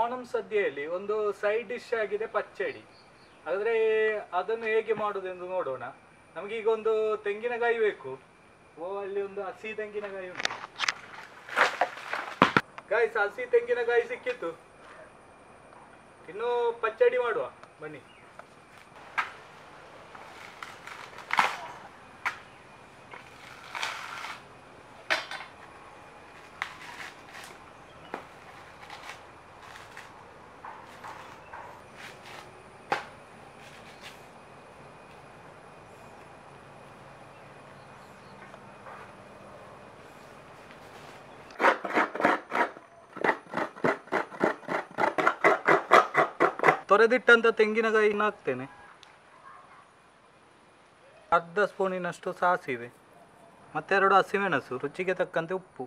ಓಣಂ ಸದ್ಯೆಯಲ್ಲಿ ಒಂದು side dish ಆಗಿದೆ ಪಚ್ಚಡಿ ಆದರೆ ಅದನ್ನು ಹೇಗೆ ಮಾಡೋದೆಂದು ನೋಡೋಣ ನಮಗೀಗ ಒಂದು ತೆಂಗಿನಕಾಯಿ ಬೇಕು ಓ ಅಲ್ಲಿ ಒಂದು ಹಸಿ ತೆಂಗಿನಕಾಯಿ ಉಂಟು ಗಾಯ್ಸ್ ಹಸಿ ತೆಂಗಿನಕಾಯಿ ಸಿಕ್ಕಿತ್ತು ಇನ್ನು ಪಚ್ಚಡಿ ಮಾಡುವ ಬನ್ನಿ ತೊರೆದಿಟ್ಟಂತ ತೆಂಗಿನಕಾಯಿನ ಹಾಕ್ತೇನೆ ಅರ್ಧ ಸ್ಪೂನಿನಷ್ಟು ಸಾಸಿವೆ ಮತ್ತೆರಡು ಹಸಿಮೆಣಸು ರುಚಿಗೆ ತಕ್ಕಂತೆ ಉಪ್ಪು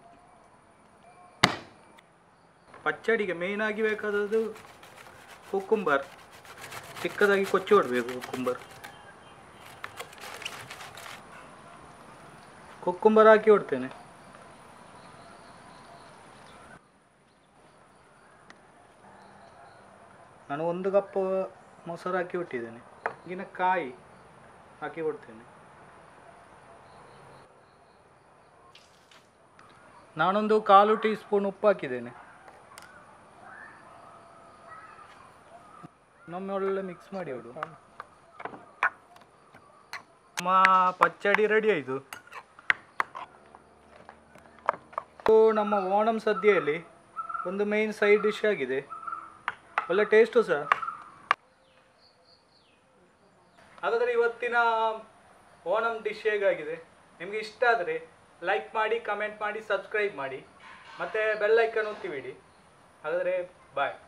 ಪಚ್ಚಡಿಗೆ ಮೇಯ್ನ್ ಆಗಿ ಬೇಕಾದದ್ದು ಕುಕ್ಕುಂಬರ್ ಚಿಕ್ಕದಾಗಿ ಕೊಚ್ಚಿ ಹೊಡಬೇಕು ಕುಕ್ಕುಂಬರ್ ಕುಕ್ಕುಂಬರ್ ಹಾಕಿ ಹೊಡ್ತೇನೆ ನಾನು ಒಂದು ಕಪ್ ಮೊಸರು ಹಾಕಿ ಬಿಟ್ಟಿದ್ದೇನೆ ಈಗಿನ ಕಾಯಿ ಹಾಕಿ ಕೊಡ್ತೇನೆ ನಾನೊಂದು ಕಾಲು ಟೀ ಸ್ಪೂನ್ ಉಪ್ಪು ಹಾಕಿದ್ದೇನೆ ನಮ್ಮೆ ಒಳ್ಳೆ ಮಿಕ್ಸ್ ಮಾಡಿ ಬಿಡು ನಮ್ಮ ಪಚ್ಚಡಿ ರೆಡಿ ಆಯಿತು ನಮ್ಮ ಓಣಂ ಸದ್ಯೆಯಲ್ಲಿ ಒಂದು ಮೇನ್ ಸೈಡ್ ಡಿಶ್ ಆಗಿದೆ ಒಳ್ಳೆ ಟೇಸ್ಟು ಸಹ ಹಾಗಾದರೆ ಇವತ್ತಿನ ಓಣಂ ಡಿಶ್ ಹೇಗಾಗಿದೆ ನಿಮಗೆ ಇಷ್ಟ ಆದರೆ ಲೈಕ್ ಮಾಡಿ ಕಮೆಂಟ್ ಮಾಡಿ ಸಬ್ಸ್ಕ್ರೈಬ್ ಮಾಡಿ ಮತ್ತು ಬೆಲ್ ಐಕನ್ ಒತ್ತಿ ಬಿಡಿ ಹಾಗಾದರೆ ಬಾಯ್